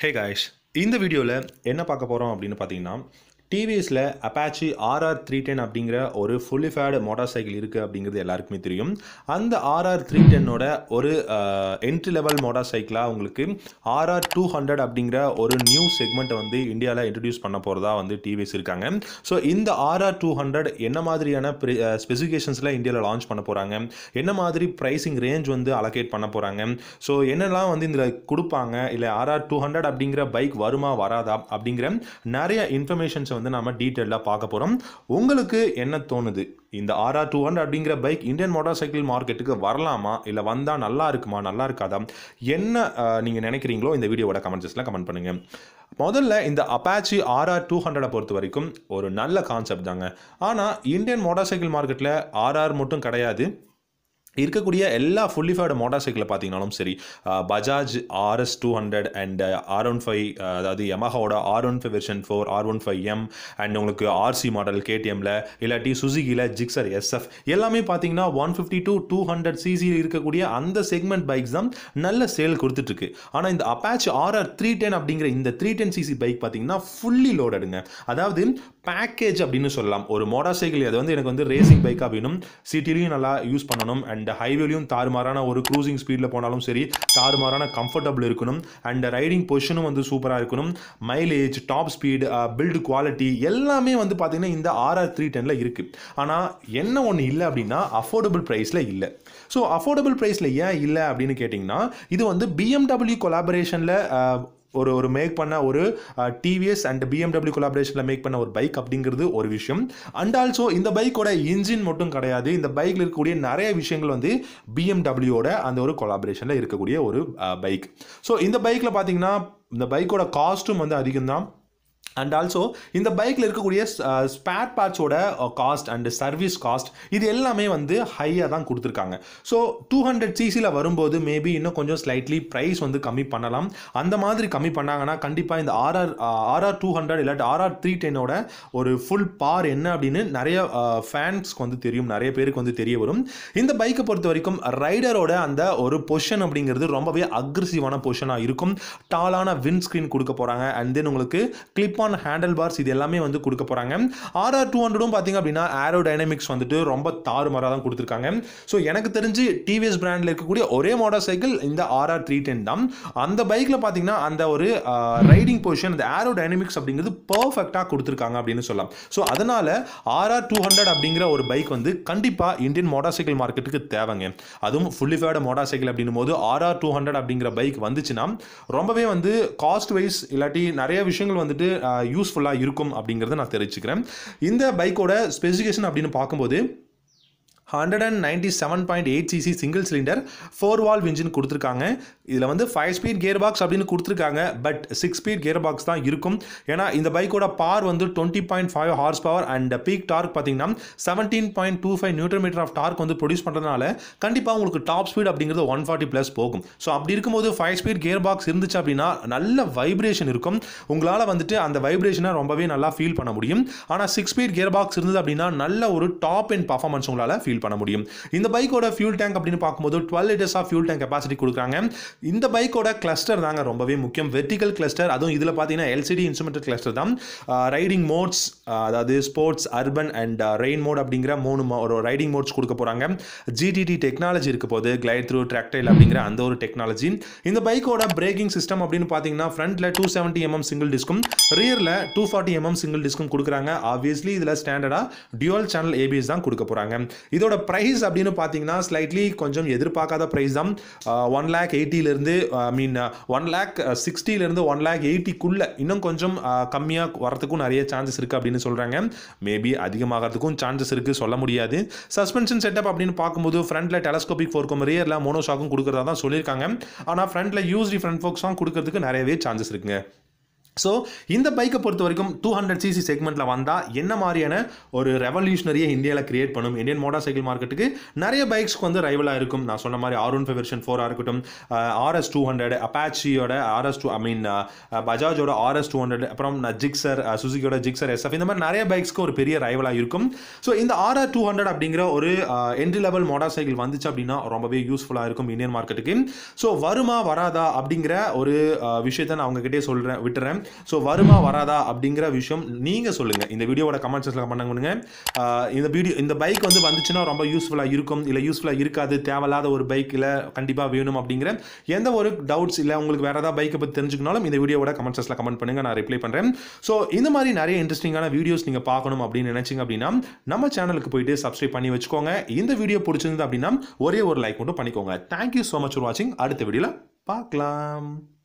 hey guys இந்த வீடியோவில் என்ன பார்க்க போகிறோம் அப்படின்னு பார்த்தீங்கன்னா டிவிஎஸில் அப்பாச்சி ஆர்ஆர் த்ரீ டென் அப்படிங்கிற ஒரு ஃபுல்லி ஃபேடு மோட்டார் சைக்கிள் இருக்குது அப்படிங்கிறது எல்லாருக்குமே தெரியும் அந்த ஆர்ஆர் த்ரீ டென்னோட ஒரு என்ட்ரி லெவல் மோட்டார் சைக்கிளாக உங்களுக்கு ஆர்ஆர் டூ ஹண்ட்ரட் அப்படிங்கிற ஒரு நியூ செக்மெண்ட்டை வந்து இந்தியாவில் இன்ட்ரடியூஸ் பண்ண போகிறதா வந்து டிவிஎஸ் இருக்காங்க ஸோ இந்த ஆர்ஆர் டூ ஹண்ட்ரட் என்ன மாதிரியான ஸ்பெசிஃபிகேஷன்ஸில் இந்தியாவில் லான்ச் பண்ண போகிறாங்க என்ன மாதிரி ப்ரைஸிங் ரேஞ்ச் வந்து அலோகேட் பண்ண போகிறாங்க ஸோ என்னெல்லாம் வந்து இதில் கொடுப்பாங்க இல்லை ஆர்ஆர் டூ ஹண்ட்ரட் அப்படிங்கிற பைக் வருமா வராதா அப்படிங்கிற நிறைய இன்ஃபர்மேஷன்ஸை வந்து நம்ம டீட்டெயிலாக பார்க்க போகிறோம் உங்களுக்கு என்ன தோணுது இந்த ஆர்ஆர் டூ ஹண்ட்ரட் அப்படிங்கிற பைக் இந்தியன் மோட்டார் சைக்கிள் மார்க்கெட்டுக்கு வரலாமா இல்லை வந்தால் நல்லா இருக்குமா நல்லா இருக்காதா என்ன நீங்கள் நினைக்கிறீங்களோ இந்த வீடியோவோட கமெண்ட் செக்ஷனில் கமெண்ட் பண்ணுங்கள் முதல்ல இந்த அப்பாச்சி ஆர்ஆர் டூ ஹண்ட்ரடை பொறுத்த வரைக்கும் ஒரு நல்ல கான்செப்ட் தாங்க ஆனால் இந்தியன் மோட்டார் சைக்கிள் மார்க்கெட்டில் ஆர்ஆர் மட்டும் கிடையாது இருக்கக்கூடிய எல்லா ஃபுல்லி ஃபேர்டு மோட்டார் சைக்கிளை பார்த்தீங்கனாலும் சரி Bajaj RS two hundred and R one five அதாவது யமஹாவோட R one five version four R one five M and உங்களுக்கு ஆர்சி மாடல் கேடிஎம்ல இல்லாட்டி சுசுகியில் ஜிக்ஸர் எஸ்எஃப் எல்லாமே பார்த்தீங்கன்னா one fifty to two hundred CC இருக்கக்கூடிய அந்த செக்மெண்ட் பைக்ஸ் தான் நல்ல சேல் கொடுத்துட்ருக்கு ஆனால் இந்த அப்பாச் ஆர்ஆர் த்ரீ டென் அப்படிங்கிற இந்த த்ரீ டென் சிசி பைக் பார்த்தீங்கன்னா ஃபுல்லி லோடடுங்க அதாவது பேக்கேஜ் அப்படின்னு சொல்லலாம் ஒரு மோட்டார் சைக்கிள் அது வந்து எனக்கு வந்து ரேசிங் பைக்காக வேணும் சிட்டிலையும் நல்லா யூஸ் பண்ணணும் அண்ட் ஹைவேலையும் தாறுமாறான ஒரு க்ரூசிங் ஸ்பீடில் போனாலும் சரி தாறுமாறான கம்ஃபர்டபுள் இருக்கணும் அண்ட் ரைடிங் பொசிஷனும் வந்து சூப்பராக இருக்கணும் mileage top speed build quality எல்லாமே வந்து பார்த்தீங்கன்னா இந்த ஆர்ஆர் த்ரீ டெனில் இருக்குது ஆனால் என்ன ஒன்று இல்லை அப்படின்னா அஃபோர்டபுள் ப்ரைஸில் இல்லை ஸோ அஃபோர்டபுள் ப்ரைஸில் ஏன் இல்லை அப்படின்னு கேட்டிங்கன்னா இது வந்து பிஎம்டபிள்யூ கொலாபரேஷனில் ஒரு ஒரு மேக் பண்ண ஒரு டிவிஎஸ் அண்ட் பிஎம்டபிள்யூ கொலாபரேஷனில் மேக் பண்ண ஒரு பைக் அப்படிங்கிறது ஒரு விஷயம் அண்ட் ஆல்சோ இந்த பைக்கோட இன்ஜின் மட்டும் கிடையாது இந்த பைக்கில் இருக்கக்கூடிய நிறைய விஷயங்கள் வந்து பிஎம்டபிள்யூட அந்த ஒரு கொலாபரேஷனில் இருக்கக்கூடிய ஒரு பைக் ஸோ இந்த பைக்கில் பார்த்தீங்கன்னா இந்த பைக்கோட காஸ்ட்டும் வந்து அதிகம்தான் அண்ட் ஆல்சோ இந்த பைக்கில் இருக்கக்கூடிய ஸ்பேர் பார்ட்ஸோட காஸ்ட் அண்ட் சர்வீஸ் காஸ்ட் இது எல்லாமே வந்து ஹையாக தான் கொடுத்துருக்காங்க ஸோ டூ ஹண்ட்ரட் சிசியில் வரும்போது மேபி இன்னும் கொஞ்சம் ஸ்லைட்லி ப்ரைஸ் வந்து கம்மி பண்ணலாம் அந்த மாதிரி கம்மி பண்ணாங்கன்னா கண்டிப்பாக இந்த ஆர்ஆர் ஆர்ஆர் டூ ஹண்ட்ரட் இல்லாட்டி ஆர்ஆர் த்ரீ டென்னோட ஒரு ஃபுல் பார் என்ன அப்படின்னு நிறைய ஃபேன்ஸ்க்கு வந்து தெரியும் நிறைய பேருக்கு வந்து தெரிய வரும் இந்த பைக்கை பொறுத்த வரைக்கும் ரைடரோட அந்த ஒரு பொசிஷன் அப்படிங்கிறது ரொம்பவே அக்ரெசிவான பொசிஷனாக இருக்கும் டாலான வின் ஸ்க்ரீன் கொடுக்க போகிறாங்க அண்ட் தென் உங்களுக்கு கிளிப் ஆன் ஹேண்டில் பார்ஸ் இது எல்லாமே வந்து கொடுக்க போகிறாங்க ஆர்ஆர் டூ ஹண்ட்ரடும் பார்த்தீங்க அப்படின்னா ஏரோ டைனமிக்ஸ் வந்துட்டு ரொம்ப தாறுமாறாக தான் கொடுத்துருக்காங்க ஸோ எனக்கு தெரிஞ்சு டிவிஎஸ் பிராண்டில் இருக்கக்கூடிய ஒரே மோட்டார் சைக்கிள் இந்த ஆர்ஆர் த்ரீ டென் தான் அந்த பைக்கில் பார்த்தீங்கன்னா அந்த ஒரு ரைடிங் பொசிஷன் அந்த ஏரோ டைனமிக்ஸ் அப்படிங்கிறது பர்ஃபெக்டாக கொடுத்துருக்காங்க அப்படின்னு சொல்லலாம் ஸோ அதனால் ஆர்ஆர் டூ ஹண்ட்ரட் அப்படிங்கிற ஒரு பைக் வந்து கண்டிப்பாக இந்தியன் மோட்டார் சைக்கிள் மார்க்கெட்டுக்கு தேவைங்க அதுவும் ஃபுல்லி ஃபேர்டு மோட்டார் சைக்கிள் அப்படின்னும் போது ஆர்ஆர் டூ ஹண்ட்ரட் அப்படிங்கிற பைக் வந்துச்சுன்னா ரொம்பவே வந்து காஸ்ட் வைஸ் இல்லாட்டி நிறைய விஷயங்கள் வந்துட்டு யூஸ்ஃபுல்லாக இருக்கும் அப்படிங்கிறத நான் தெரிவிச்சுக்கிறேன் இந்த பைக்கோட ஸ்பெசிஃபிகேஷன் அப்படின்னு பார்க்கும்போது hundred and ninety seven point eight CC single cylinder four valve engine கொடுத்துருக்காங்க இதில் வந்து ஃபைவ் ஸ்பீட் கியர் பாக்ஸ் அப்படின்னு கொடுத்துருக்காங்க but six speed gearbox தான் இருக்கும் ஏன்னா இந்த பைக்கோட பார் வந்து twenty point five horsepower and peak torque பார்த்தீங்கன்னா seventeen point two five newton metre of torque வந்து ப்ரொடியூஸ் பண்ணுறதுனால கண்டிப்பாக உங்களுக்கு டாப் ஸ்பீட் அப்படிங்கிறது ஒன் ஃபார்ட்டி ப்ளஸ் போகும் ஸோ அப்படி இருக்கும்போது ஃபைவ் ஸ்பீட் கியர் பாக்ஸ் இருந்துச்சு அப்படின்னா நல்ல வைப்ரேஷன் இருக்கும் உங்களால் வந்துட்டு அந்த வைப்ரேஷனை ரொம்பவே நல்லா ஃபீல் பண்ண முடியும் ஆனால் சிக்ஸ் ஸ்பீட் கியர் பாக்ஸ் இருந்தது அப்படின்னா நல்ல ஒரு டாப் அண்ட் பர்ஃபார்மன்ஸ் உங்களால் ஃபீல் பண்ண முடியும் இந்த பைக்கோட ஃபியூல் டேங்க் அப்படின்னு பார்க்கும்போது twelve litres of fuel tank capacity கொடுக்குறாங்க இந்த பைக்கோட கிளஸ்டர் தாங்க ரொம்பவே முக்கியம் வெர்டிகல் கிளஸ்டர் அதுவும் இதில் பார்த்தீங்கன்னா எல்சிடி இன்ஸ்ட்ருமெண்டல் கிளஸ்டர் தான் ரைடிங் மோட்ஸ் அதாவது sports urban and rain mode அப்படிங்கிற மூணு ஒரு ரைடிங் மோட்ஸ் கொடுக்க போகிறாங்க ஜிடிடி டெக்னாலஜி இருக்க போது கிளைட் த்ரூ ட்ராக்டைல் அப்படிங்கிற அந்த ஒரு டெக்னாலஜி இந்த பைக்கோட பிரேக்கிங் சிஸ்டம் அப்படின்னு பார்த்தீங்கன்னா ஃப்ரண்ட்டில் டூ செவன்ட்டி எம்எம் சிங்கிள் டிஸ்க்கும் ரியரில் டூ ஃபார்ட்டி எம்எம் சிங்கிள் டிஸ்க்கும் கொடுக்குறாங்க ஆப்வியஸ்லி இதில் ஸ்டாண்டர்டாக டியூவல் சேனல் ஏபிஎஸ் தான் கொடுக்க போகிறாங்க இதோட ப்ரைஸ் அப்படின்னு பார்த்தீங்கன்னா ஸ்லைட்லி கொஞ்சம் எதிர்பார்க்காத ப்ரைஸ் தான் ஒன் லேக் எயிட்டிலேருந்து ஐ மீன் ஒன் லேக் சிக்ஸ்டிலேருந்து ஒன் லேக் எயிட்டிக்குள்ளே இன்னும் கொஞ்சம் கம்மியாக வரத்துக்கும் நிறைய சான்சஸ் இருக்குது அப்படின்னு சொல்கிறாங்க மேபி அதிகமாகிறதுக்கும் சான்சஸ் இருக்குது சொல்ல முடியாது சஸ்பென்ஷன் செட்டப் அப்படின்னு பார்க்கும்போது ஃப்ரண்ட்டில் டெலஸ்கோபிக் ஃபோர்க்கும் ரியரில் மோனோஷாக்கும் கொடுக்குறதா தான் சொல்லியிருக்காங்க ஆனால் ஃப்ரண்ட்டில் யூஸ்டி ஃப்ரண்ட் ஃபோக்ஸாக கொடுக்கறதுக்கு நிறையவே சான்சஸ் இருக்குங்க ஸோ இந்த பைக்கை பொறுத்த வரைக்கும் டூ ஹண்ட்ரட் சிசி செக்மெண்ட்டில் வந்தால் என்ன மாதிரியான ஒரு ரெவல்யூஷனரியை இந்தியாவில் கிரியேட் பண்ணும் இந்தியன் மோட்டார் சைக்கிள் மார்க்கெட்டுக்கு நிறைய பைக்ஸ்க்கு வந்து ரைவலாக இருக்கும் நான் சொன்ன மாதிரி ஆர் ஒன் ஃபைவ் வெர்ஷன் ஃபோராக இருக்கட்டும் ஆர்எஸ் டூ ஹண்ட்ரட் அப்பாச்சியோட ஆர்எஸ் டூ ஐ மீன் பஜாஜோட ஆர்எஸ் டூ ஹண்ட்ரட் அப்புறம் ஜிக்ஸர் சுசுகியோட ஜிக்ஸர் எஸ்எஃப் இந்த மாதிரி நிறைய பைக்ஸ்க்கு ஒரு பெரிய ரைவலாக இருக்கும் ஸோ இந்த ஆர்ஆர் டூ ஹண்ட்ரட் அப்படிங்கிற ஒரு என்ட்ரி லெவல் மோட்டார் சைக்கிள் வந்துச்சு அப்படின்னா ரொம்பவே யூஸ்ஃபுல்லாக இருக்கும் இந்தியன் மார்க்கெட்டுக்கு ஸோ வருமா வராதா அப்படிங்கிற ஒரு அஹ், விஷயத்தை நான் உங்ககிட்டே சொல்கிறேன் விட்டுறேன் ஸோ வருமா வராதா அப்படிங்கிற விஷயம் நீங்கள் சொல்லுங்கள் இந்த வீடியோவோட கமெண்ட் செக்ஷனில் கமெண்ட் பண்ணுங்க அஹ், இந்த வீடியோ இந்த பைக் வந்து வந்துச்சுன்னா ரொம்ப யூஸ்ஃபுல்லாக இருக்கும் இல்லை யூஸ்ஃபுல்லாக இருக்காது தேவையில்லாத ஒரு பைக்கில் கண்டிப்பாக வேணும் அப்படிங்கிற எந்த ஒரு டவுட்ஸ் இல்லை உங்களுக்கு வேறு ஏதாவது பைக்கை பற்றி தெரிஞ்சுக்கனாலும் இந்த வீடியோவோட கமெண்ட் செக்ஷனில் கமெண்ட் பண்ணுங்கள் நான் ரிப்ளை பண்ணுறேன் ஸோ இந்த மாதிரி நிறைய இன்ட்ரெஸ்டிங்கான வீடியோஸ் நீங்கள் பார்க்கணும் அப்படின்னு நினைச்சீங்க அப்படின்னா நம்ம சேனலுக்கு போயிட்டு சப்ஸ்கிரைப் பண்ணி வச்சுக்கோங்க இந்த வீடியோ பிடிச்சிருந்து அப்படின்னா ஒரே ஒரு லைக் மட்டும் பண்ணிக்கோங்க தேங்க்யூ ஸோ மச் ஃபார் வாட்சிங் அடுத்த வீடியோவில் பார்க்கலாம்